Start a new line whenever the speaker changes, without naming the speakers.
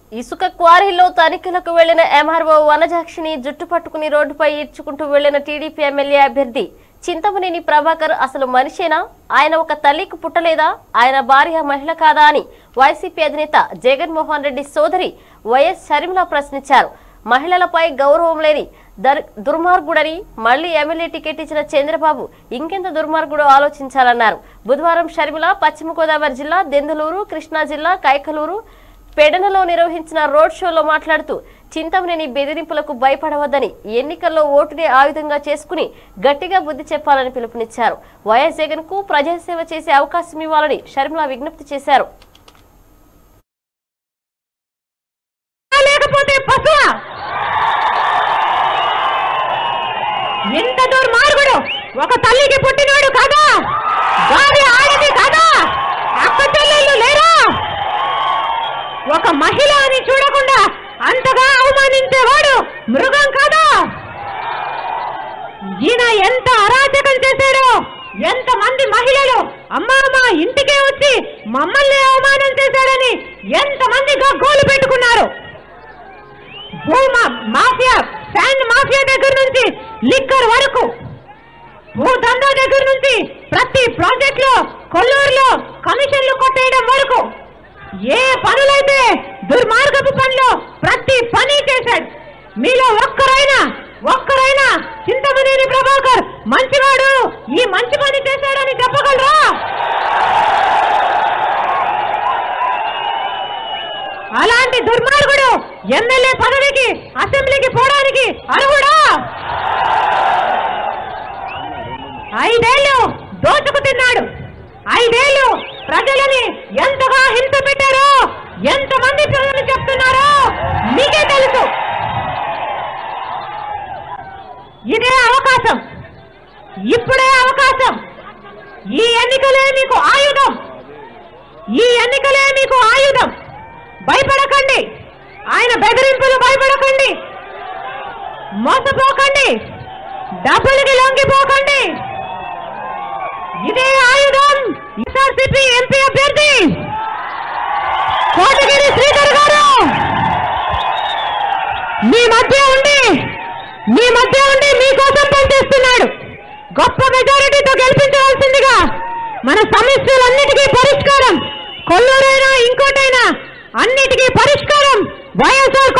ఇసుక క్వారీలో తనిఖీలకు వెళ్లిన ఎంఆర్ఓ వనజాక్షిని జుట్టు పట్టుకుని రోడ్డుపై ఈడ్చుకుంటూ వెళ్లిన టీడీపీ ఎమ్మెల్యే అభ్యర్థి చింతమనేని ప్రభాకర్ అసలు మనిషేనా ఆయన ఒక తల్లికి పుట్టలేదా ఆయన భార్య మహిళ కాదా అని వైసీపీ అధినేత జగన్మోహన్ రెడ్డి సోదరి వైఎస్ షర్మిల ప్రశ్నించారు మహిళలపై గౌరవం లేని దర్ దుర్మార్గుడని మళ్లీ ఎమ్మెల్యే టికెట్ ఇచ్చిన చంద్రబాబు ఇంకెంత దుర్మార్గుడో ఆలోచించాలన్నారు బుధవారం షర్మిల పశ్చిమ గోదావరి జిల్లా దెందులూరు కృష్ణా జిల్లా కైకలూరు పెడనలో నిర్వహించిన రోడ్ షోలో మాట్లాడుతూ చింతమనేని బెదిరింపులకు భయపడవద్దని ఎన్నికల్లో ఓటునే ఆయుధంగా చేసుకుని గట్టిగా బుద్ధి చెప్పాలని పిలుపునిచ్చారు వైఎస్ జగన్ కు ప్రజాసేవ చేసే అవకాశం ఇవ్వాలని షర్మిల విజ్ఞప్తి చేశారు
లేకపోతే పశువ ఎంత దుర్మార్గుడు ఒక తల్లికి పుట్టినాడు కదా గాలి ఆడది కదా అక్క చెల్లెళ్ళు లేరా ఒక మహిళ అని చూడకుండా అంతగా అవమానించేవాడు మృగం కదా ఈయన ఎంత అరాచకం చేశాడో ఎంత మంది మహిళలు అమ్మా మా ఇంటికే వచ్చి మమ్మల్ని అవమానం చేశాడని ఎంత మంది గగ్గోలు పెట్టుకున్నారు భూమా మాఫియా శాండ్ మాఫియా దగ్గర నుంచి లిక్కర్ వరకు భూదందా దగ్గర నుంచి ప్రతి ప్రాజెక్ట్ లో కొల్లూరులో కమిషన్లు కొట్టేయడం వరకు ఏ పనులైతే దుర్మార్గపు పనులు ప్రతి పని చేశాడు మీలో ఒక్కరైనా ఒక్కరైనా చింతమనేని ప్రభాకర్ మంచివాడు ఈ మంచి పని చేశాడని చెప్పగలరా అలాంటి దుర్మార్గుడు ఎమ్మెల్యే పదవికి అసెంబ్లీకి పోవడానికి అర్హుడా ఐదేళ్లు దోచుకు తిన్నాడు ఐదేళ్లు ప్రజలని ఎంతగా హింస పెట్టారో ఎంతమంది ప్రజలు చెప్తున్నారో మీకే తెలుసు ఇదే అవకాశం ఇప్పుడే అవకాశం ఈ ఎన్నికలే మీకు ఆయుధం ఈ ఎన్నికలే మీకు ఆయుధం భయపడకండి ఆయన బెదిరింపులు భయపడకండి మోసపోకండి డబ్బులకి లొంగిపోకండి ఇదే ఆయుధం ఎస్ఆర్సిపి ఎంపీ అభ్యర్థి కోటగిరి శ్రీధర్ గారు మీ మధ్య ఉండి మీ మధ్య ఉండి మీకోసం పనిచేస్తున్నాడు గొప్ప మెజారిటీతో గెలిపించవలసిందిగా మన సమస్యలన్నిటికీ పరిష్కారం కొల్లూరైనా ఇంకోటైనా అన్నిటికీ పరిష్కారం వైఎస్ఆర్